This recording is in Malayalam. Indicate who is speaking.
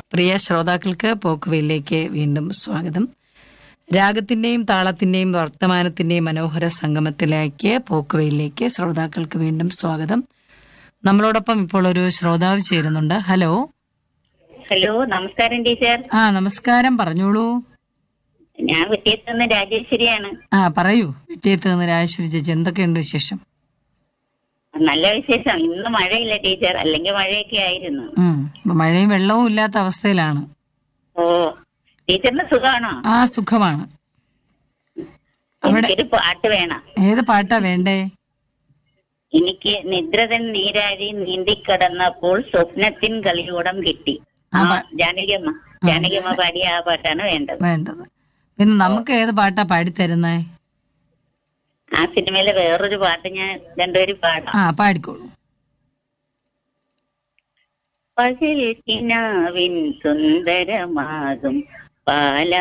Speaker 1: പ്രിയ ശ്രോതാക്കൾക്ക് പോക്കുവയിലേക്ക് വീണ്ടും സ്വാഗതം രാഗത്തിന്റെയും താളത്തിന്റെയും വർത്തമാനത്തിന്റെയും മനോഹര സംഗമത്തിലേക്ക് പോക്കുവയിലേക്ക് ശ്രോതാക്കൾക്ക് വീണ്ടും സ്വാഗതം നമ്മളോടൊപ്പം ഇപ്പോൾ ഒരു ശ്രോതാവ് ചേരുന്നുണ്ട് ഹലോ
Speaker 2: ഹലോ നമസ്കാരം ടീച്ചർ
Speaker 1: ആ നമസ്കാരം പറഞ്ഞോളൂ
Speaker 2: ഞാൻ വിട്ടിയത്ത് നിന്ന് രാജേശ്വരിയാണ്
Speaker 1: ആ പറയൂ വിട്ടിയത്ത് നിന്ന് രാജേശ്വരി ചേച്ചി എന്തൊക്കെയുണ്ട് വിശേഷം
Speaker 2: നല്ല വിശേഷം ഇന്ന് മഴയില്ല ടീച്ചർ അല്ലെങ്കിൽ മഴയൊക്കെ ആയിരുന്നു
Speaker 1: ഉം ഇപ്പൊ മഴയും വെള്ളവും ഇല്ലാത്ത അവസ്ഥയിലാണ്
Speaker 2: ഓ ടീച്ചറിന് സുഖമാണോ
Speaker 1: ആ സുഖമാണ് അവിടെ
Speaker 2: എനിക്കൊരു പാട്ട് വേണം
Speaker 1: ഏത് പാട്ടാ വേണ്ടേ
Speaker 2: എനിക്ക് നിദ്രതൻ നീരാഴി നീന്തിക്കടന്നപ്പോൾ സ്വപ്നത്തിൻ കളിയോടം കിട്ടി
Speaker 1: ആ
Speaker 2: ആ
Speaker 1: പാ-
Speaker 2: ജാനകിയമ്മ ജാനകിയമ്മ പാടിയ ആ പാട്ടാണ് വേണ്ടത്
Speaker 1: വേണ്ടത് പിന്നെ നമുക്ക് ഏത് പാട്ടാ പാടിത്തരുന്നേ
Speaker 2: ആ സിനിമയിലെ വേറൊരു പാട്ട് ഞാൻ രണ്ടുപേരും പാടാം
Speaker 1: ആ പാടിക്കോളൂ
Speaker 2: പകൽ കിനാവിൻ സുന്ദരമാകും പാല